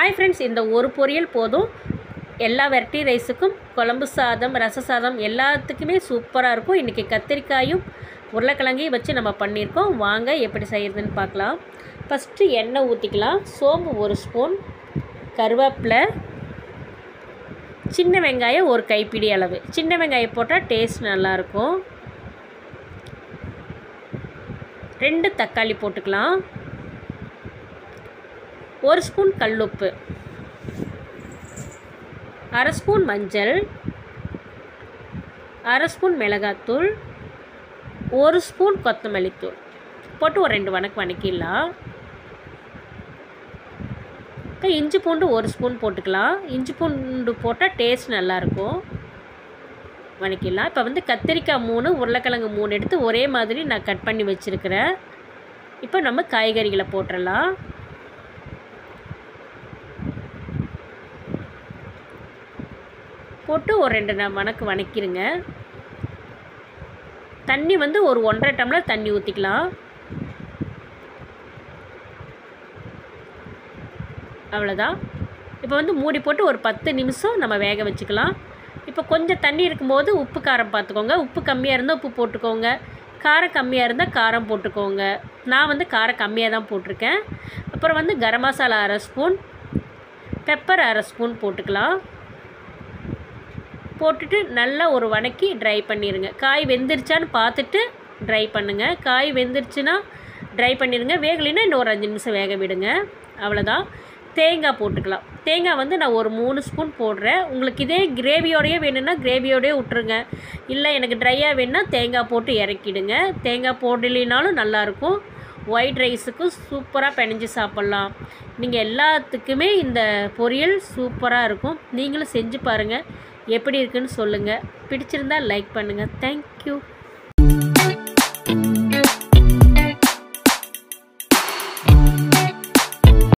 hi friends இந்த ஒரு பொரியல் போதும் எல்லா வெரைட்டி ரைஸுக்கும் குழம்பு சாதம் ரச சாதம் எல்லாத்துக்குமே சூப்பராக இருக்கும் இன்றைக்கி கத்திரிக்காயும் உருளைக்கிழங்கையும் வச்சு நம்ம பண்ணியிருக்கோம் வாங்க எப்படி செய்கிறதுன்னு பார்க்கலாம் ஃபஸ்ட்டு எண்ணெய் ஊற்றிக்கலாம் சோம்பு ஒரு ஸ்பூன் கருவேப்பிலை சின்ன வெங்காயம் ஒரு கைப்பிடி அளவு சின்ன வெங்காயம் போட்டால் டேஸ்ட் நல்லாயிருக்கும் ரெண்டு தக்காளி போட்டுக்கலாம் ஒரு ஸ்பூன் கல்லுப்பு அரை ஸ்பூன் மஞ்சள் அரை ஸ்பூன் மிளகாத்தூள் ஒரு ஸ்பூன் கொத்தமல்லி தூள் போட்டு ஒரு ரெண்டு வணக்கு வணக்கிடலாம் இப்போ இஞ்சி பூண்டு ஒரு ஸ்பூன் போட்டுக்கலாம் இஞ்சி பூண்டு போட்டால் டேஸ்ட் நல்லாயிருக்கும் வணக்கிடலாம் இப்போ வந்து கத்திரிக்காய் மூணு உருளைக்கிழங்கு மூணு எடுத்து ஒரே மாதிரி நான் கட் பண்ணி வச்சுருக்கிறேன் இப்போ நம்ம காய்கறிகளை போட்டுடலாம் போட்டு ஒரு ரெண்டு ந வணக்கு வணக்கிடுங்க தண்ணி வந்து ஒரு ஒன்றரை டம்ளர் தண்ணி ஊற்றிக்கலாம் அவ்வளோதான் இப்போ வந்து மூடி போட்டு ஒரு பத்து நிமிஷம் நம்ம வேக வச்சுக்கலாம் இப்போ கொஞ்சம் தண்ணி இருக்கும்போது உப்பு காரம் பார்த்துக்கோங்க உப்பு கம்மியாக இருந்தால் உப்பு போட்டுக்கோங்க காரம் கம்மியாக இருந்தால் காரம் போட்டுக்கோங்க நான் வந்து காரம் கம்மியாக தான் போட்டிருக்கேன் அப்புறம் வந்து கரம் மசாலா அரை ஸ்பூன் பெப்பர் அரை ஸ்பூன் போட்டுக்கலாம் போட்டுட்டு நல்லா ஒரு வணக்கி ட்ரை பண்ணிடுங்க காய் வெந்துருச்சான்னு பார்த்துட்டு ட்ரை பண்ணுங்கள் காய் வெந்துருச்சுன்னா ட்ரை பண்ணிடுங்க வேகலைன்னா இன்னும் ஒரு அஞ்சு நிமிஷம் வேக விடுங்க அவ்வளோதான் தேங்காய் போட்டுக்கலாம் தேங்காய் வந்து நான் ஒரு மூணு ஸ்பூன் போடுறேன் உங்களுக்கு இதே கிரேவியோடையே வேணும்னா கிரேவியோடையே விட்ருங்க இல்லை எனக்கு ட்ரையாக வேணுன்னா தேங்காய் போட்டு இறக்கிடுங்க தேங்காய் போடலினாலும் நல்லாயிருக்கும் ஒயிட் ரைஸுக்கும் சூப்பராக பிணைஞ்சு சாப்பிட்லாம் நீங்கள் எல்லாத்துக்குமே இந்த பொரியல் சூப்பராக இருக்கும் நீங்களும் செஞ்சு பாருங்கள் எப்படி இருக்குன்னு சொல்லுங்கள் பிடிச்சிருந்தா லைக் பண்ணுங்கள் தேங்க்யூ